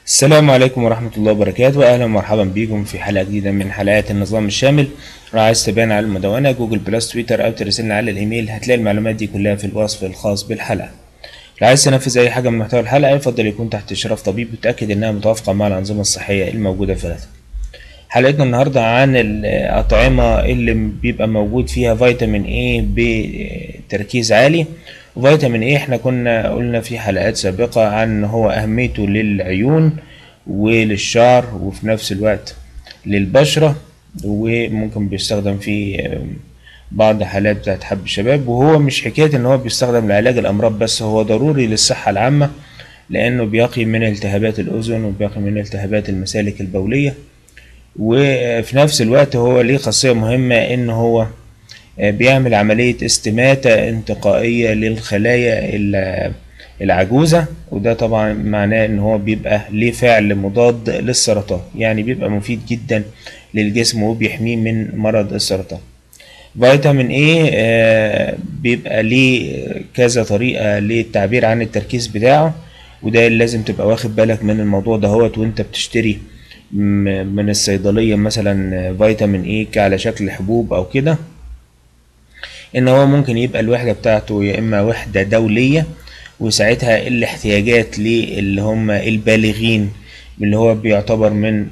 السلام عليكم ورحمة الله وبركاته أهلا ومرحبا بكم في حلقة جديدة من حلقات النظام الشامل لو عايز تتابعنا على المدونة جوجل بلس تويتر أو ترسلنا على الإيميل هتلاقي المعلومات دي كلها في الوصف الخاص بالحلقة لو عايز تنفذ أي حاجة من محتوى الحلقة يفضل يكون تحت إشراف طبيب وتأكد إنها متوافقة مع الأنظمة الصحية الموجودة في بلدك حلقتنا النهاردة عن الأطعمة اللي بيبقى موجود فيها فيتامين A بتركيز عالي وفيتامين A احنا كنا قلنا في حلقات سابقة عن هو أهميته للعيون وللشعر وفي نفس الوقت للبشرة وممكن بيستخدم في بعض حالات بتاعت حب الشباب وهو مش حكاية ان هو بيستخدم لعلاج الأمراض بس هو ضروري للصحة العامة لأنه بيقي من التهابات الأذن وبيقي من التهابات المسالك البولية وفي نفس الوقت هو ليه خاصية مهمة ان هو بيعمل عملية استماتة انتقائية للخلايا العجوزة وده طبعا معناه ان هو بيبقى ليه فعل مضاد للسرطان يعني بيبقى مفيد جدا للجسم وبيحميه من مرض السرطان فيتامين A بيبقى ليه كذا طريقة للتعبير عن التركيز بتاعه وده لازم تبقى واخد بالك من الموضوع دهوت وانت بتشتري من الصيدلية مثلا فيتامين A على شكل حبوب او كده ان هو ممكن يبقى الوحدة بتاعته يا اما وحدة دولية وساعتها الاحتياجات للي هم البالغين اللي هو بيعتبر من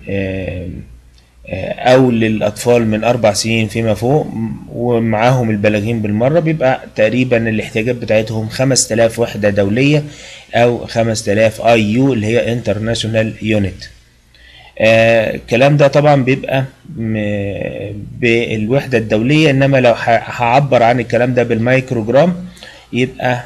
او للاطفال من اربع سنين فيما فوق ومعاهم البالغين بالمرة بيبقى تقريبا الاحتياجات بتاعتهم خمس تلاف وحدة دولية او خمس تلاف اي يو اللي هي انترناشونال يونت الكلام ده طبعا بيبقى بالوحدة الدولية انما لو هعبر عن الكلام ده بالمايكروجرام يبقى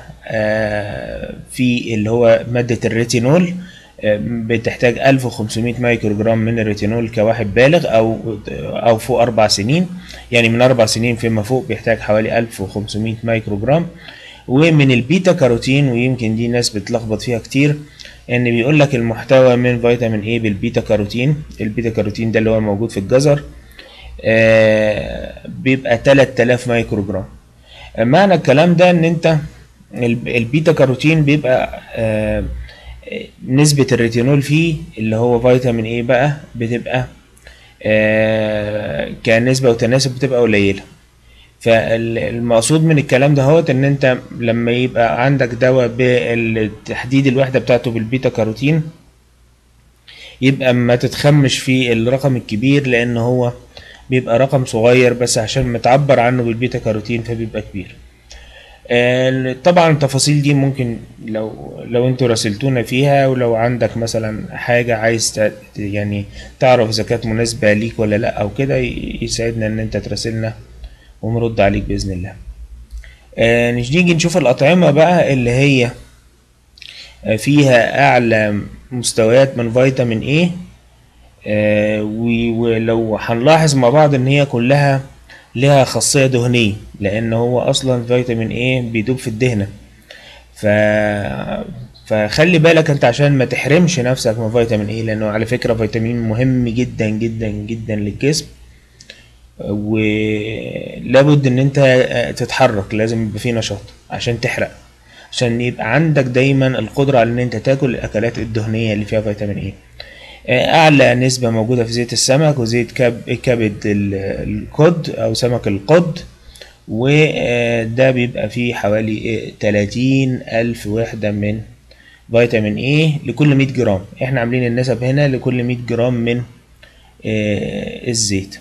في اللي هو مادة الريتينول بتحتاج 1500 مايكروجرام من الريتينول كواحد بالغ او او فوق اربع سنين يعني من اربع سنين فيما فوق بيحتاج حوالي 1500 مايكروجرام ومن البيتا كاروتين ويمكن دي ناس بتلخبط فيها كتير ان بيقول لك المحتوى من فيتامين A بالبيتا كاروتين البيتا كاروتين ده اللي هو موجود في الجزر بيبقى 3000 مايكروجرام معنى الكلام ده ان انت البيتا كاروتين بيبقى نسبة الريتينول فيه اللي هو فيتامين ايه بقى بتبقى كنسبة وتناسب بتبقى قليلة فالمقصود من الكلام ده هو ان انت لما يبقى عندك دواء بالتحديد الوحدة بتاعته بالبيتا كاروتين يبقى ما تتخمش في الرقم الكبير لان هو بيبقى رقم صغير بس عشان متعبر عنه بالبيتا كاروتين فبيبقى كبير طبعا التفاصيل دي ممكن لو لو انتوا راسلتونا فيها ولو عندك مثلا حاجة عايز يعني تعرف اذا كانت مناسبة ليك ولا لا او كده يساعدنا ان انت تراسلنا ونرد عليك باذن الله نيجي نشوف الاطعمة بقى اللي هي فيها اعلى مستويات من فيتامين A ولو هنلاحظ مع بعض ان هي كلها لها خاصية دهنية لأن هو أصلا فيتامين A بيدوب في الدهنة ف... فخلي بالك أنت عشان ما تحرمش نفسك من فيتامين A لأنه على فكرة فيتامين مهم جدا جدا جدا للجسم ولابد إن أنت تتحرك لازم يبقى فيه نشاط عشان تحرق عشان يبقى عندك دايما القدرة على إن أنت تاكل الأكلات الدهنية اللي فيها فيتامين A اعلى نسبه موجوده في زيت السمك وزيت كب كبد القد او سمك القد وده بيبقى فيه حوالي تلاتين الف وحده من فيتامين A لكل مية جرام احنا عاملين النسب هنا لكل مية جرام من الزيت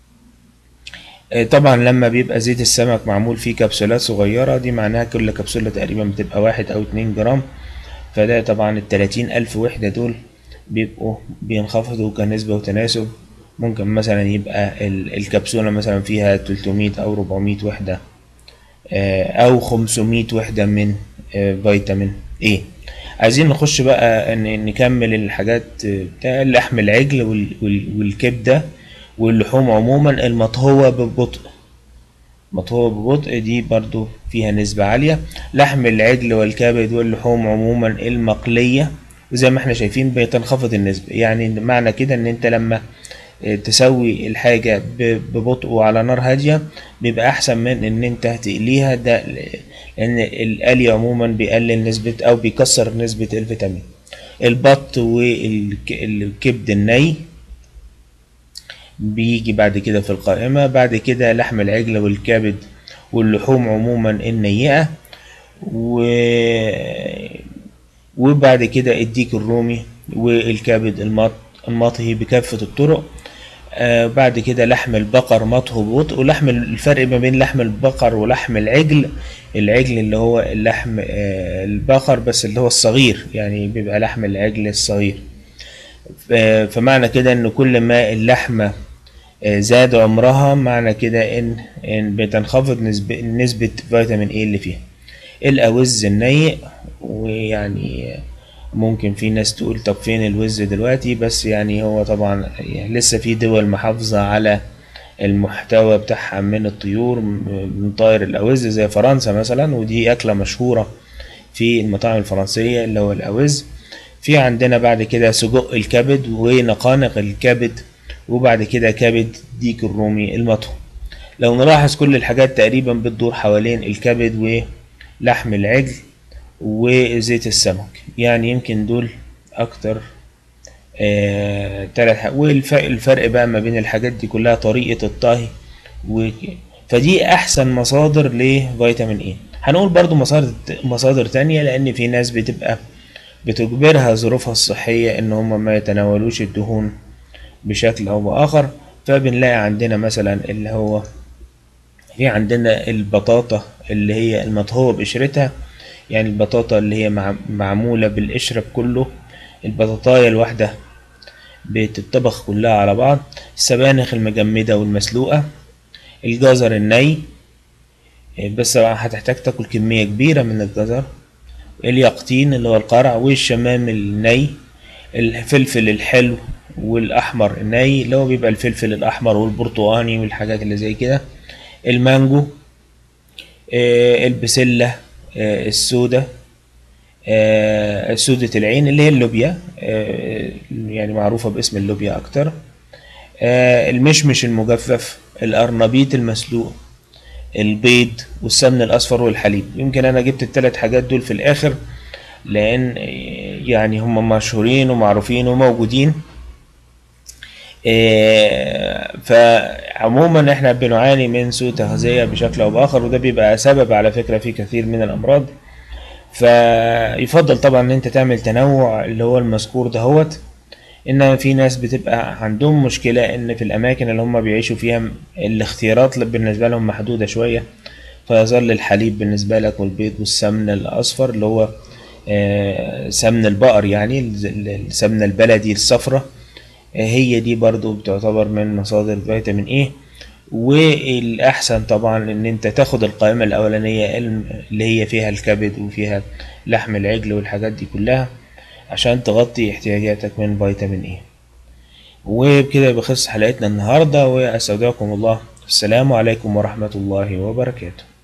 طبعا لما بيبقى زيت السمك معمول فيه كبسولات صغيرة دي معناها كل كبسولة تقريبا بتبقى واحد او اتنين جرام فده طبعا التلاتين الف وحدة دول بيبقوا بينخفضوا كنسبة وتناسب ممكن مثلا يبقى الكبسولة مثلا فيها 300 أو 400 وحدة أو 500 وحدة من فيتامين A عايزين نخش بقى نكمل الحاجات بتاع لحم العجل والكبدة واللحوم عموما المطهوة ببطء مطهوة ببطء دي برضو فيها نسبة عالية لحم العجل والكبد واللحوم عموما المقلية وزي ما احنا شايفين بتنخفض النسبة يعني معنى كده ان انت لما تسوي الحاجة ببطء وعلى نار هادية بيبقى احسن من ان انت تقليها ده لان القلي عموما بيقلل نسبة او بيكسر نسبة الفيتامين البط والكبد الني بيجي بعد كده في القائمة بعد كده لحم العجل والكبد واللحوم عموما النيئة و... وبعد كده الديك الرومي والكبد المط... المطهي بكافة الطرق آه بعد كده لحم البقر مطهو ببطء ولحم الفرق ما بين لحم البقر ولحم العجل العجل اللي هو اللحم آه البقر بس اللي هو الصغير يعني بيبقى لحم العجل الصغير آه فمعنى كده ان كل ما اللحمة آه زاد عمرها معنى كده ان ان بتنخفض نسبة نسبة فيتامين ايه اللي فيها الاوز النيء ويعني ممكن في ناس تقول طب فين الوز دلوقتي بس يعني هو طبعا يعني لسه في دول محافظة على المحتوى بتاعها من الطيور من طائر الأوز زي فرنسا مثلا ودي أكلة مشهورة في المطاعم الفرنسية اللي هو الأوز في عندنا بعد كده سجق الكبد ونقانق الكبد وبعد كده كبد ديك الرومي المطهو لو نلاحظ كل الحاجات تقريبا بتدور حوالين الكبد ولحم العجل وزيت السمك يعني يمكن دول اكتر آه تلات والفرق الفرق بقى ما بين الحاجات دي كلها طريقة الطهي و... فدي احسن مصادر لفيتامين اي هنقول برضو مصادر مصادر تانية لان في ناس بتبقى بتجبرها ظروفها الصحية ان هم ما يتناولوش الدهون بشكل او باخر فبنلاقي عندنا مثلا اللي هو في عندنا البطاطا اللي هي المطهوة بقشرتها يعني البطاطا اللي هي معمولة بالقشرة كله البطاطاية الواحدة بتطبخ كلها على بعض السبانخ المجمدة والمسلوقة الجزر الني بس هتحتاج تاكل كمية كبيرة من الجزر اليقطين اللي هو القرع والشمام الني الفلفل الحلو والأحمر الني اللي هو بيبقى الفلفل الأحمر والبرتقاني والحاجات اللي زي كده المانجو البسلة السودة سودة العين اللي هي اللوبيا يعني معروفة باسم اللوبيا أكتر المشمش المجفف الأرنبيط المسلوق البيض والسمن الأصفر والحليب يمكن أنا جبت التلات حاجات دول في الآخر لأن يعني هم مشهورين ومعروفين وموجودين فعموما احنا بنعاني من سوء تغذية بشكل او باخر وده بيبقى سبب على فكرة في كثير من الامراض فيفضل طبعا ان انت تعمل تنوع اللي هو المذكور دهوت ان في ناس بتبقى عندهم مشكلة ان في الاماكن اللي هم بيعيشوا فيها الاختيارات بالنسبة لهم محدودة شوية فيظل الحليب بالنسبة لك والبيض والسمن الاصفر اللي هو سمن البقر يعني السمنة البلدي الصفرة هي دي برضو بتعتبر من مصادر فيتامين ايه والاحسن طبعا ان انت تاخد القائمة الاولانية اللي هي فيها الكبد وفيها لحم العجل والحاجات دي كلها عشان تغطي احتياجاتك من فيتامين ايه وبكده بخص حلقتنا النهاردة واستودعكم الله السلام عليكم ورحمة الله وبركاته